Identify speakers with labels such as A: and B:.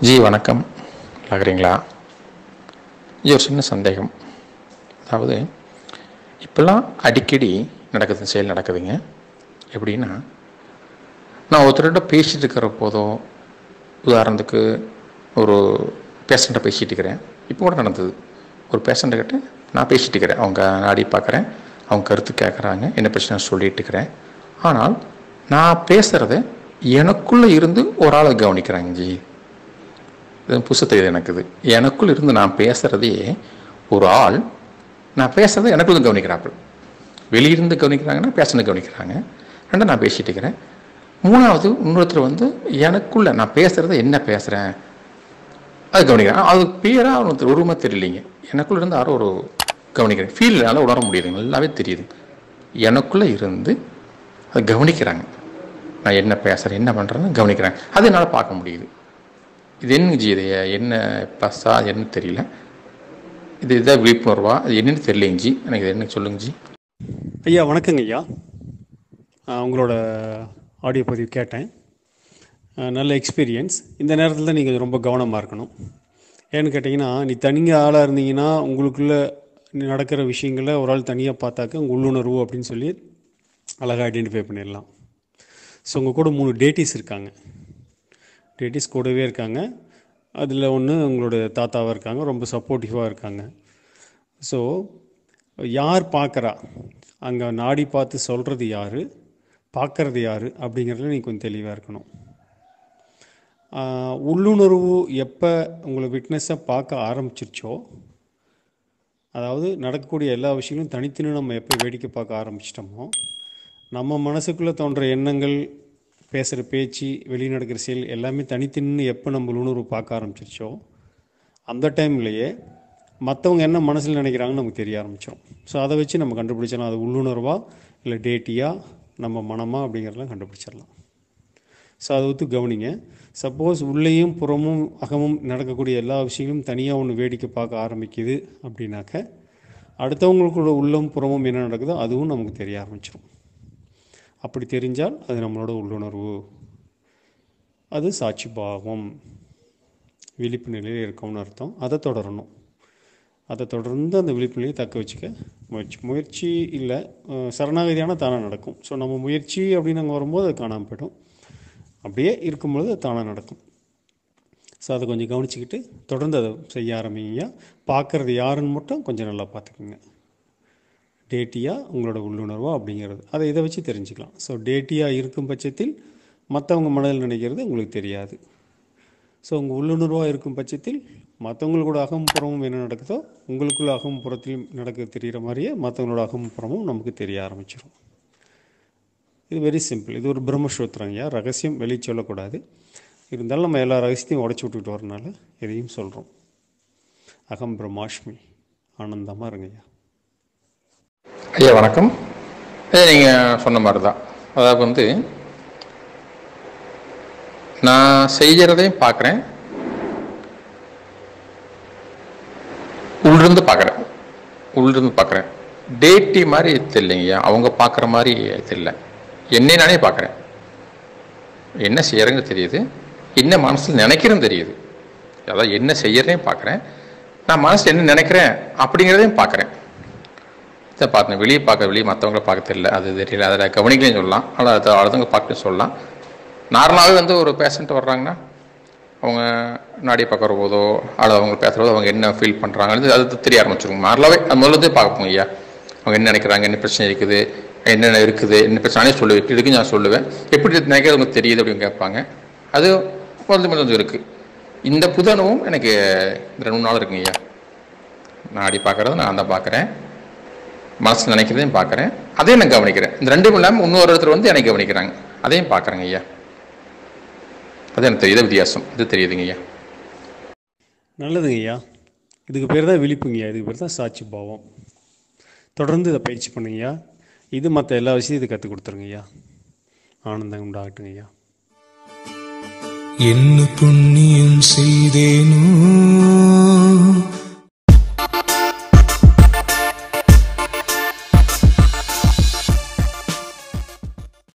A: G வணக்கம் இருக்கிறீங்களா இது ஒரு சின்ன சந்தேகம் அதாவது இப்போல்லாம் அடிக்கடி நடக்குது செயல் நடக்குதுங்க எப்படின்னா நான் ஒருத்தர்கிட்ட பேசிட்டு இருக்கிற போதோ உதாரணத்துக்கு ஒரு பேஷண்ட்டை பேசிகிட்டு இருக்கிறேன் இப்போ கூட நடந்தது ஒரு பேஷண்ட்டுக்கிட்ட நான் பேசிட்டு இருக்கிறேன் அவங்க நாடி பார்க்குறேன் அவங்க கருத்து கேட்குறாங்க என்ன பிரச்சனை சொல்லிட்டு இருக்கிறேன் ஆனால் நான் பேசுகிறத எனக்குள்ளே இருந்து ஒரு ஆளை கவனிக்கிறாங்க ஜி இது புதுசு தெரியுது எனக்கு இது எனக்குள் இருந்து நான் பேசுகிறதே ஒரு ஆள் நான் பேசுகிறத எனக்குள்ள கவனிக்கிறாப்புல வெளியிருந்து கவனிக்கிறாங்கன்னா பேசுனது கவனிக்கிறாங்க ரெண்டும் நான் பேசிட்டு இருக்கிறேன் மூணாவது இன்னொருத்தர் வந்து எனக்குள்ள நான் பேசுகிறத என்ன பேசுகிறேன் அது கவனிக்கிறேன் அது பேராக ஒருத்தர் உருவமாக தெரியலைங்க எனக்குள்ள இருந்து யாரோ ஒரு கவனிக்கிறேன் ஃபீல்னால உணர முடியுதுங்க நல்லாவே தெரியுது எனக்குள்ளே இருந்து அதை கவனிக்கிறாங்க நான் என்ன பேசுகிறேன் என்ன பண்ணுறேன்னு கவனிக்கிறேன் அது என்னால் பார்க்க முடியுது இது என்னங்க ஜி இது என்ன பஸ்ஸா என்ன தெரியல இது இதான் விழிப்புணர்வா அது என்னன்னு தெரியலைங்க ஜி எனக்கு இது என்ன சொல்லுங்க ஜி
B: ஐயா வணக்கங்க ஐயா ஆ, உங்களோட ஆடியோ பதிவு கேட்டேன் ஆ, நல்ல எக்ஸ்பீரியன்ஸ் இந்த நேரத்தில் தான் நீங்கள் ரொம்ப கவனமாக இருக்கணும் ஏன்னு கேட்டிங்கன்னா நீ தனியாக ஆளாக இருந்தீங்கன்னா உங்களுக்குள்ளே நடக்கிற விஷயங்களை ஒரு ஆள் தனியாக பார்த்தாக்க உங்கள் உள்ளுணர்வு அப்படின்னு சொல்லி அழகாக ஐடென்டிஃபை பண்ணிடலாம் ஸோ உங்கள் கூட மூணு டேட்டிஸ் இருக்காங்க டேட்டிஸ் கூடவே இருக்காங்க அதில் ஒன்று உங்களோட தாத்தாவாக இருக்காங்க ரொம்ப சப்போர்ட்டிவாக இருக்காங்க ஸோ யார் பார்க்குறா அங்கே நாடி பார்த்து சொல்கிறது யார் பார்க்கறது யார் அப்படிங்கிறதுல நீ கொஞ்சம் தெளிவாக இருக்கணும் ஆஹ் உள்ளுணர்வு எப்போ உங்களை விட்னஸை பார்க்க ஆரம்பிச்சிருச்சோ அதாவது நடக்கக்கூடிய எல்லா விஷயங்களும் தனித்தனி நம்ம எப்போ வேடிக்கை பார்க்க ஆரம்பிச்சிட்டோமோ நம்ம மனசுக்குள்ளே தோன்ற எண்ணங்கள் பேசுகிற பேச்சு வெளியே நடக்கிற செயல் எல்லாமே தனித்தனி எப்போ நம்ம உள்ளுணர்வு பார்க்க ஆரம்பிச்சிருச்சோ அந்த டைம்லேயே மற்றவங்க என்ன மனசில் நினைக்கிறாங்கன்னு நமக்கு தெரிய ஆரம்பிச்சிடும் ஸோ அதை வச்சு நம்ம கண்டுபிடிச்சிடலாம் அது உள்ளுணர்வா இல்லை டேட்டியா நம்ம மனமா அப்படிங்கிறதெல்லாம் கண்டுபிடிச்சிடலாம் ஸோ அதை ஒத்து கவனிங்க சப்போஸ் உள்ளேயும் புறமும் அகமும் நடக்கக்கூடிய எல்லா விஷயங்களும் தனியாக ஒன்று வேடிக்கை பார்க்க ஆரம்பிக்குது அப்படின்னாக்க அடுத்தவங்களுக்குள்ள உள்ளம் புறமும் என்ன நடக்குதோ அதுவும் நமக்கு தெரிய ஆரம்பிச்சிடும் அப்படி தெரிஞ்சால் அது நம்மளோட உள்ளுணர்வு அது சாட்சி பாவம் விழிப்பு நிலையில் இருக்கோம்னு அர்த்தம் அதை தொடரணும் அதை தொடர்ந்து அந்த விழிப்பு நிலையை தக்க வச்சுக்க முயற்சி முயற்சி இல்லை அஹ் சரணாகதியான தானாக நடக்கும் ஸோ நம்ம முயற்சி அப்படின்னு அங்கே வரும்போது அது காணாமல் போயிடும் அப்படியே இருக்கும்பொழுது அது தானாக நடக்கும் ஸோ அதை கொஞ்சம் கவனிச்சுக்கிட்டு தொடர்ந்து அதை செய்ய ஆரம்பிங்க பார்க்குறது யாருன்னு மட்டும் கொஞ்சம் நல்லா பார்த்துக்குங்க டேட்டியாக உங்களோட உள்ளுணர்வா அப்படிங்கிறது அதை இதை வச்சு தெரிஞ்சுக்கலாம் ஸோ டேட்டியாக இருக்கும் பட்சத்தில் மற்றவங்க மனதில் நினைக்கிறது உங்களுக்கு தெரியாது ஸோ உங்கள் உள்ளுணர்வாக இருக்கும் பட்சத்தில் மற்றவங்களோட அகம் புறமும் என்ன நடக்குதோ உங்களுக்குள்ள அகம் புறத்திலும் நடக்க தெரிகிற மாதிரியே மற்றவங்களோட அகம் புறமும் நமக்கு தெரிய ஆரம்பிச்சிடும் இது வெரி சிம்பிள் இது ஒரு பிரம்மசூத்திரங்கய்யா ரகசியம் வெளியே சொல்லக்கூடாது இருந்தாலும் நம்ம எல்லா ரகசியத்தையும் உடச்சி விட்டுக்கிட்டு வரனால எதையும் சொல்கிறோம் அகம் பிரம்மாஷ்மி ஆனந்தமாக இருங்கய்யா
A: ஐயா வணக்கம் ஐயா நீங்கள் சொன்ன மாதிரி தான் அதாவது வந்து நான் செய்கிறதையும் பார்க்குறேன் உள்ளிருந்து பார்க்குறேன் உள்ளிருந்து பார்க்குறேன் டேட்டி மாதிரி தெரியலைங்கய்யா அவங்க பார்க்குற மாதிரி தெரியல என்னை நானே பார்க்குறேன் என்ன செய்யறேங்க தெரியுது என்ன மனசில் நினைக்கிறேன்னு தெரியுது அதாவது என்ன செய்யறதையும் பார்க்குறேன் நான் மனசில் என்ன நினைக்கிறேன் அப்படிங்கிறதையும் பார்க்குறேன் இதை பார்த்தேன் வெளியே பார்க்க வெளியே மற்றவங்கள பார்க்க தெரியல அது தெரியல அதில் கவனிக்கலையும் சொல்லலாம் ஆனால் அதை அடுத்தவங்க பார்க்கணும் சொல்லலாம் நார்மலாகவே வந்து ஒரு பேஷண்ட் வர்றாங்கன்னா அவங்க நாடி பார்க்குற போதோ அல்லது அவங்க பேசுகிறதோ அவங்க என்ன ஃபீல் பண்ணுறாங்கன்னு அது தெரிய ஆரம்பிச்சிருங்க நார்மலாகவே அது முதல்ல பார்ப்போங்க ஐயா அவங்க என்ன நினைக்கிறாங்க என்ன பிரச்சனை இருக்குது என்னென்ன இருக்குது என்ன பிரச்சனை சொல்லுவேன் இப்படி இருக்கு நான் சொல்லுவேன் எப்படி நினைக்கிறது உங்களுக்கு தெரியுது அப்படின்னு கேட்பாங்க அது கொஞ்சம் கொஞ்சம் இருக்குது இந்த புது அனுபவம் எனக்கு இந்த ரெண்டு மூணு நாள் இருக்குங்க ஐயா நாடி பார்க்குறத நான் தான் பார்க்குறேன் மனசு நினைக்கிறதையும் பார்க்குறேன் அதையும் நான் கவனிக்கிறேன் இந்த ரெண்டும் இல்லாமல் இன்னொரு ஒருத்தர் வந்து என்னை கவனிக்கிறாங்க அதையும் பார்க்குறேங்க ஐயா அது எனக்கு தெரியுது வித்தியாசம் இது தெரியுதுங்க ஐயா
B: நல்லதுங்க ஐயா இதுக்கு பேர் தான் விழிப்புங்கய்யா இதுக்கு பேர் தான் சாட்சி பாவம் தொடர்ந்து இதை பயிற்சி பண்ணுங்கய்யா இது மற்ற எல்லா விஷயத்தையும் இது கற்றுக் கொடுத்துருங்க ஐயா ஆனந்தம் உண்டாகட்டுங்க ஐயா
C: என்ன புண்ணியம் செய்தேனோ